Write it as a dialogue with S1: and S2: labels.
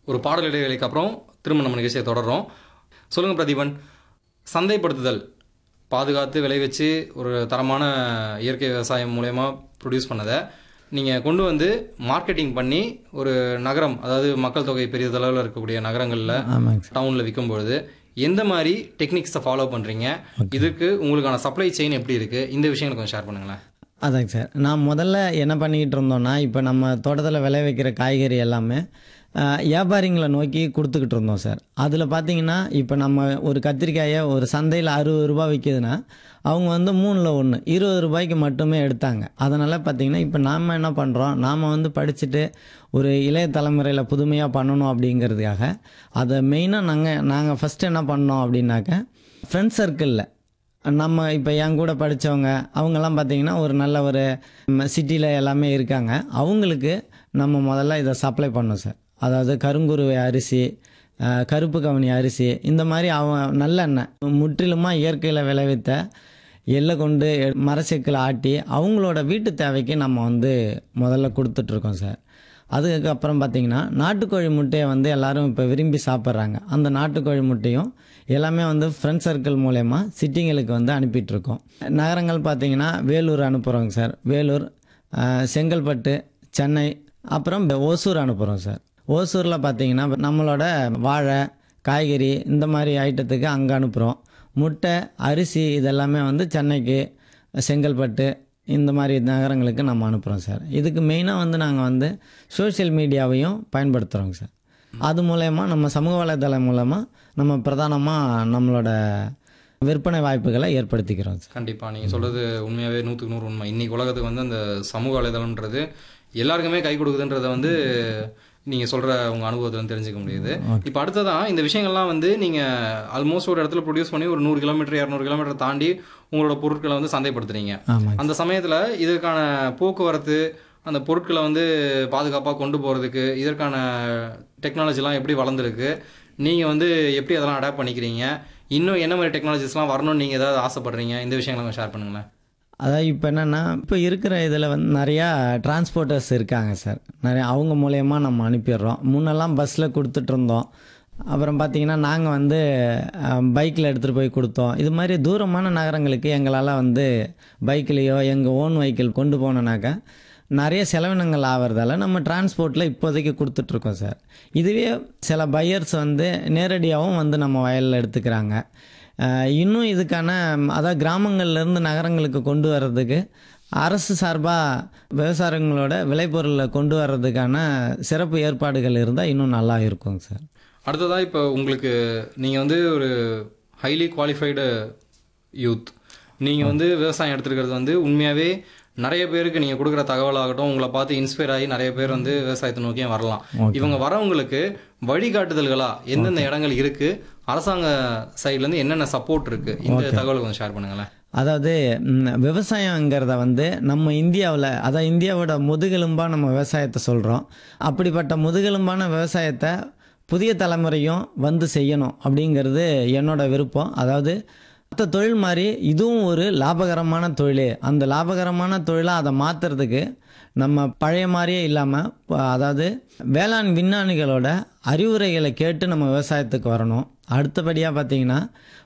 S1: ஒரு பாடல் இடைவேளைக்கு அப்புறம் திரும்ப நம்ம நிகழ்ச்சியை தொடர்றோம் சொல்லுங்கள் பிரதீபன் சந்தைப்படுத்துதல் பாதுகாத்து விளைவிச்சு ஒரு தரமான இயற்கை விவசாயம் மூலயமா ப்ரொடியூஸ் பண்ணதை நீங்கள் கொண்டு வந்து மார்க்கெட்டிங் பண்ணி ஒரு நகரம் அதாவது மக்கள் தொகை பெரிய அளவில் இருக்கக்கூடிய நகரங்களில்
S2: ஆமாங்க சார்
S1: டவுனில் விற்கும் பொழுது எந்த மாதிரி டெக்னிக்ஸை ஃபாலோ பண்ணுறீங்க இதுக்கு உங்களுக்கான சப்ளை செயின் எப்படி இருக்குது இந்த விஷயங்களை கொஞ்சம் ஷேர் பண்ணுங்களேன்
S2: அதாங்க சார் நான் முதல்ல என்ன பண்ணிக்கிட்டு இருந்தோம்னா இப்போ நம்ம தோட்டத்தில் விளைவிக்கிற காய்கறி எல்லாமே ஆஹ், வியாபாரிங்களை நோக்கி கொடுத்துக்கிட்டு இருந்தோம் சார் அதில் பார்த்தீங்கன்னா இப்போ நம்ம ஒரு கத்திரிக்காயை ஒரு சந்தையில் அறுபது ரூபாய் விற்கிதுன்னா அவங்க வந்து மூணில் ஒன்று இருபது ரூபாய்க்கு மட்டுமே எடுத்தாங்க அதனால் பார்த்தீங்கன்னா இப்போ நாம் என்ன பண்ணுறோம் நாம் வந்து படிச்சுட்டு ஒரு இளைய தலைமுறையில் புதுமையாக பண்ணணும் அப்படிங்கிறதுக்காக அதை மெயினாக நாங்கள் நாங்கள் ஃபஸ்ட்டு என்ன பண்ணோம் அப்படின்னாக்க ஃப்ரெண்ட் சர்க்கிளில் நம்ம இப்போ என் கூட படித்தவங்க அவங்கெல்லாம் பார்த்தீங்கன்னா ஒரு நல்ல ஒரு சிட்டியில் எல்லாமே இருக்காங்க அவங்களுக்கு நம்ம முதல்ல இதை சப்ளை பண்ணோம் சார் அதாவது கருங்குருவை அரிசி அஹ், கருப்பு கவனி அரிசி இந்த மாதிரி அவன் நல்லெண்ணெய் முற்றிலுமாக இயற்கையில் விளைவித்த எள்ளை கொண்டு எ- மரச்செக்கில் ஆட்டி அவங்களோட வீட்டு தேவைக்கு நம்ம வந்து முதல்ல கொடுத்துட்ருக்கோம் சார் அதுக்கப்புறம் பார்த்தீங்கன்னா நாட்டுக்கோழி முட்டையை வந்து எல்லாரும் இப்போ விரும்பி சாப்பிட்றாங்க அந்த நாட்டுக்கோழி முட்டையும் எல்லாமே வந்து ஃப்ரெண்ட் சர்க்கிள் மூலயமா சிட்டிங்களுக்கு வந்து அனுப்பிட்டுருக்கோம் நகரங்கள் பார்த்தீங்கன்னா வேலூர் அனுப்புகிறோங்க சார் வேலூர் அஹ், செங்கல்பட்டு சென்னை அப்புறம் பெ- ஓசூர் அனுப்புகிறோம் சார் ஓசூரில் பார்த்தீங்கன்னா நம்மளோட வாழை காய்கறி இந்த மாதிரி ஐட்டத்துக்கு அங்கே அனுப்புகிறோம் முட்டை அரிசி இதெல்லாமே வந்து சென்னைக்கு செங்கல்பட்டு இந்த மாதிரி நகரங்களுக்கு நம்ம அனுப்புகிறோம் சார் இதுக்கு மெயினாக வந்து நாங்கள் வந்து சோஷியல் மீடியாவையும் பயன்படுத்துகிறோங்க சார் அது மூலயமா நம்ம சமூக வலைதளம் மூலமாக நம்ம பிரதானமாக நம்மளோட விற்பனை வாய்ப்புகளை ஏற்படுத்திக்கிறோம் சார்
S1: கண்டிப்பாக நீங்கள் சொல்கிறது உண்மையாகவே நூற்றுக்கு நூறு உண்மை இன்னைக்கு உலகத்துக்கு வந்து அந்த சமூக வலைதளம்ன்றது எல்லாருக்குமே கை கொடுக்குதுன்றதை வந்து நீங்கள் சொல்கிற உங்கள் அனுபவத்துல இருந்து தெரிஞ்சுக்க முடியுது இப்போ அடுத்ததான் இந்த விஷயங்கள்லாம் வந்து நீங்கள் ஆல்மோஸ்ட் ஒரு இடத்துல ப்ரொடியூஸ் பண்ணி ஒரு நூறு கிலோமீட்டர் இரநூறு கிலோமீட்டர் தாண்டி உங்களோட பொருட்களை வந்து சந்தைப்படுத்துறீங்க
S2: ஆமாங்க
S1: அந்த சமயத்தில் இதற்கான போக்குவரத்து அந்த பொருட்களை வந்து பாதுகாப்பாக கொண்டு போகிறதுக்கு இதற்கான டெக்னாலஜிலாம் எப்படி வளர்ந்துருக்கு நீங்கள் வந்து எப்படி அதெல்லாம் அடாப்ட் பண்ணிக்கிறீங்க இன்னும் என்ன மாதிரி டெக்னாலஜிஸ்லாம் வரணும்னு நீங்கள் ஏதாவது ஆசைப்படுறீங்க இந்த விஷயங்களை ஷேர் பண்ணுங்களேன்
S2: அதாவது இப்போ என்னென்னா இப்போ இருக்கிற இதில் வந்து நிறையா டிரான்ஸ்போர்ட்டர்ஸ் இருக்காங்க சார் நிறைய அவங்க மூலயமா நம்ம அனுப்பிடுறோம் முன்னெல்லாம் பஸ்ஸில் கொடுத்துட்டு இருந்தோம் அப்புறம் பார்த்தீங்கன்னா நாங்கள் வந்து பைக்கில் எடுத்துகிட்டு போய் கொடுத்தோம் இது மாதிரி தூரமான நகரங்களுக்கு எங்களால் வந்து பைக்லேயோ எங்கள் ஓன் வெஹிக்கிள் கொண்டு போனோன்னாக்கா நிறைய செலவினங்கள் ஆகிறதால நம்ம டிரான்ஸ்போர்ட்டில் இப்போதைக்கு கொடுத்துட்ருக்கோம் சார் இதுவே சில பையர்ஸ் வந்து நேரடியாகவும் வந்து நம்ம வயலில் எடுத்துக்கிறாங்க அஹ் இன்னும் இதுக்கான ம், அதாவது கிராமங்கள்லேருந்து நகரங்களுக்கு கொண்டு வர்றதுக்கு அரசு சார்பாக விவசாயிகளோட விளைபொருளை கொண்டு வர்றதுக்கான சிறப்பு ஏற்பாடுகள் இருந்தால் இன்னும் நல்லா இருக்குங்க சார்
S1: அடுத்ததாக இப்போ உங்களுக்கு நீங்கள் வந்து ஒரு ஹைலி குவாலிஃபைடு யூத் நீங்கள் வந்து விவசாயம் எடுத்துருக்கிறது வந்து உண்மையாகவே நிறைய பேருக்கு நீங்கள் கொடுக்குற தகவலாகட்டும் உங்களை பார்த்து இன்ஸ்பயர் ஆகி நிறைய பேர் வந்து விவசாயத்தை நோக்கியும் வரலாம் இவங்க வரவங்களுக்கு வழிகாட்டுதல்களா எந்தெந்த இடங்கள் இருக்கு அரசாங்க சைட்லேருந்து என்னென்ன சப்போர்ட் இருக்கு இந்த தகவலை கொஞ்சம் ஷேர் பண்ணுங்களேன்
S2: அதாவது ம், விவசாயங்கிறத வந்து நம்ம இந்தியாவில் அதாவது இந்தியாவோட முதுகெலும்பாக நம்ம விவசாயத்தை சொல்கிறோம் அப்படிப்பட்ட முதுகெலும்பான விவசாயத்தை புதிய தலைமுறையும் வந்து செய்யணும் அப்படிங்கிறது என்னோட விருப்பம் அதாவது மற்ற தொழில் மாதிரி இதுவும் ஒரு லாபகரமான தொழில் அந்த லாபகரமான தொழிலாக அதை மாற்றுறதுக்கு நம்ம பழைய மாதிரியே இல்லாமல் அதாவது வேளாண் விஞ்ஞானிகளோட அறிவுரைகளை கேட்டு நம்ம விவசாயத்துக்கு வரணும் அடுத்தபடியாக பார்த்தீங்கன்னா